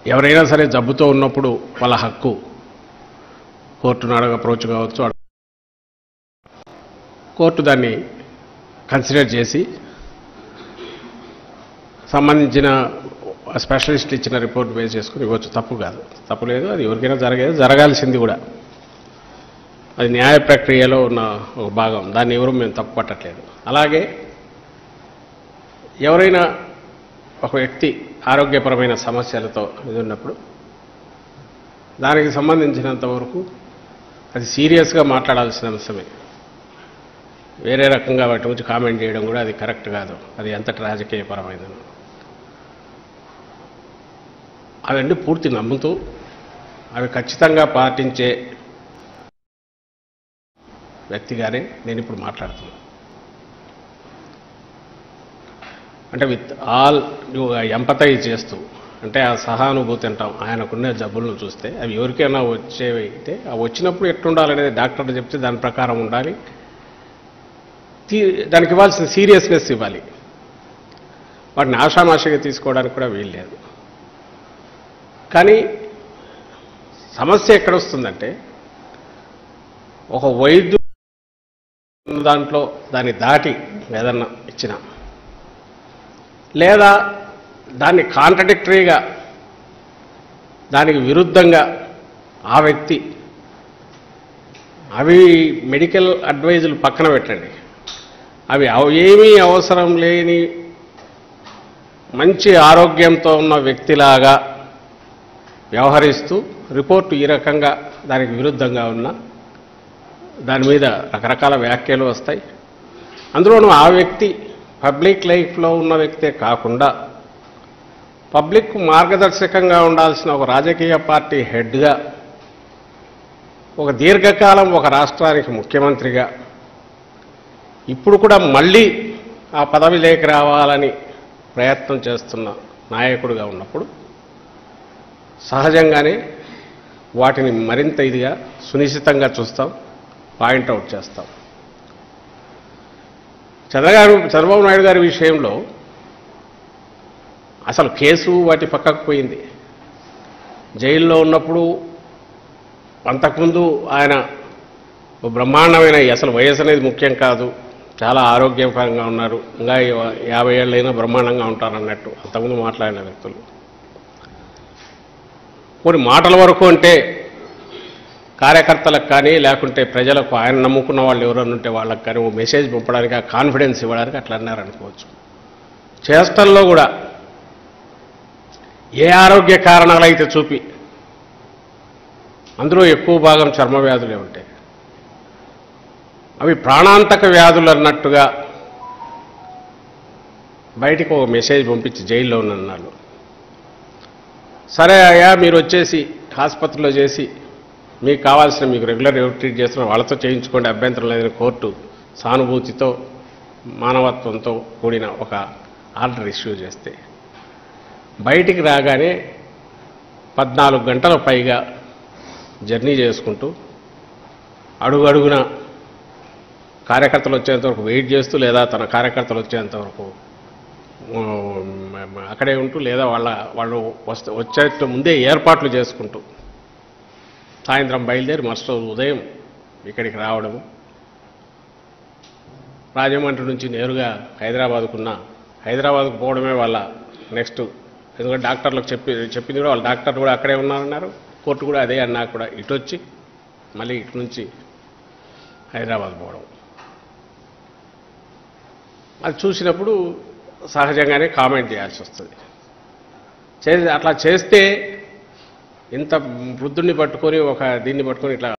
ఎవరైనా సరే జబ్బుతో ఉన్నప్పుడు వాళ్ళ హక్కు కోర్టును అడగ అప్రోచ్ కావచ్చు అడగ- కోర్టు దాన్ని కన్సిడర్ చేసి సంబంధించిన స్పెషలిస్ట్ ఇచ్చిన రిపోర్ట్ బేస్ చేసుకుని ఇవ్వచ్చు తప్పు కాదు తప్పు లేదు అది ఎవరికైనా జరగేది జరగాల్సింది కూడా అది న్యాయ ప్రక్రియలో ఉన్న ఒక భాగం దాన్ని ఎవరు మేము తప్పు పట్టట్లేదు అలాగే ఎవరైనా ఒక వ్యక్తి ఆరోగ్యపరమైన సమస్యలతో ఇది ఉన్నప్పుడు దానికి సంబంధించినంత వరకు అది సీరియస్గా మాట్లాడాల్సిన అంశమే వేరే రకంగా వాటి గురించి కామెంట్ చేయడం కూడా అది కరెక్ట్ కాదు అది ఎంతటి రాజకీయపరమైనది అవన్నీ పూర్తి నమ్ముతూ అవి ఖచ్చితంగా పాటించే వ్యక్తిగానే నేను ఇప్పుడు మాట్లాడుతున్నాను అంటే విత్ ఆల్ ఎంపతైజ్ చేస్తూ అంటే ఆ సహానుభూతి అంటాం ఆయనకున్న జబ్బులను చూస్తే అవి ఎవరికైనా వచ్చేవి అయితే ఆ వచ్చినప్పుడు ఎట్లుండాలనేది డాక్టర్ చెప్తే దాని ప్రకారం ఉండాలి తీ- దానికి ఇవ్వాల్సిన సీరియస్నెస్ ఇవ్వాలి వాటిని ఆషామాషిగా తీసుకోవడానికి కూడా వీలు లేదు కానీ సమస్య ఎక్కడొస్తుందంటే ఒక వైద్యు ఉన్న దాంట్లో దాన్ని దాటి ఏదన్నా ఇచ్చిన లేదా దాన్ని కాంట్రడిక్టరీగా దానికి విరుద్ధంగా ఆ వ్యక్తి అవి మెడికల్ అడ్వైజులు పక్కన పెట్టండి అవి అవ- ఏమీ అవసరం లేని మంచి ఆరోగ్యంతో ఉన్న వ్యక్తిలాగా వ్యవహరిస్తూ రిపోర్టు ఈ రకంగా దానికి విరుద్ధంగా ఉన్న దాని మీద రకరకాల వ్యాఖ్యలు వస్తాయి అందులోనూ ఆ వ్యక్తి పబ్లిక్ లైఫ్లో ఉన్న వ్యక్తే కాకుండా పబ్లిక్ మార్గదర్శకంగా ఉండాల్సిన ఒక రాజకీయ పార్టీ హెడ్గా ఒక దీర్ఘకాలం ఒక రాష్ట్రానికి ముఖ్యమంత్రిగా ఇప్పుడు కూడా మళ్ళీ ఆ పదవిలోకి రావాలని ప్రయత్నం చేస్తున్న నాయకుడిగా ఉన్నప్పుడు సహజంగానే వాటిని మరింత ఇదిగా సునిశ్చితంగా చూస్తాం పాయింట్అవుట్ చేస్తాం చంద్రగారు చంద్రబాబు నాయుడు గారి విషయంలో అసలు కేసు వాటి పక్కకు పోయింది జైల్లో ఉన్నప్పుడు అంతకుముందు ఆయన ఓ బ్రహ్మాండమైన అసలు వయసు అనేది ముఖ్యం కాదు చాలా ఆరోగ్యపరంగా ఉన్నారు ఇంకా యా- యాభై ఏళ్ళైనా బ్రహ్మాండంగా ఉంటారన్నట్టు అంతకుముందు మాట్లాడిన వ్యక్తులు కొన్ని మాటల వరకు అంటే కార్యకర్తలకు కానీ లేకుంటే ప్రజలకు ఆయన నమ్ముకున్న వాళ్ళు ఎవరైనా ఉంటే వాళ్ళకి కానీ ఓ మెసేజ్ పంపడానికి ఆ కాన్ఫిడెన్స్ ఇవ్వడానికి అట్లా అన్నారనుకోవచ్చు చేష్టల్లో కూడా ఏ ఆరోగ్య కారణాలు అయితే చూపి అందులో ఎక్కువ భాగం చర్మ వ్యాధులే ఉంటాయి అవి ప్రాణాంతక వ్యాధులు అన్నట్టుగా బయటికి ఒక మెసేజ్ పంపించి జైల్లో ఉన్నన్నారు సరే అయ్యా మీరు వచ్చేసి ఆసుపత్రిలో చేసి మీకు కావాల్సిన మీకు రెగ్యులర్ ఎవరు ట్రీట్ చేస్తున్న వాళ్ళతో చేయించుకోండి అభ్యంతరం లేదని కోర్టు సానుభూతితో మానవత్వంతో కూడిన ఒక ఆర్డర్ ఇష్యూ చేస్తే బయటికి రాగానే పద్నాలుగు గంటల పైగా జర్నీ చేసుకుంటూ అడుగు అడుగున కార్యకర్తలు వచ్చేంత వరకు వెయిట్ చేస్తూ లేదా తన కార్యకర్తలు వచ్చేంత వరకు ఉమ్, అక్కడే ఉంటూ లేదా వాళ్ళ వాళ్ళు వస్తే వచ్చేట ముందే ఏర్పాట్లు చేసుకుంటూ సాయంత్రం బయలుదేరి మరుసటి రోజు ఉదయం ఇక్కడికి రావడము రాజమండ్రి నుంచి నేరుగా హైదరాబాద్కున్న హైదరాబాద్కు పోవడమే వాళ్ళ నెక్స్ట్ ఎందుకంటే డాక్టర్లకు చెప్పి చెప్పింది కూడా వాళ్ళ డాక్టర్ కూడా అక్కడే ఉన్నారన్నారు కోర్టు కూడా అదే అన్నా కూడా ఇటు వచ్చి మళ్ళీ ఇటు నుంచి హైదరాబాద్ పోవడం అది చూసినప్పుడు సహజంగానే కామెంట్ చేయాల్సి వస్తుంది చే అట్లా చేస్తే ఇంత వృద్ధుడిని పట్టుకొని ఒక దీన్ని పట్టుకొని ఇట్లా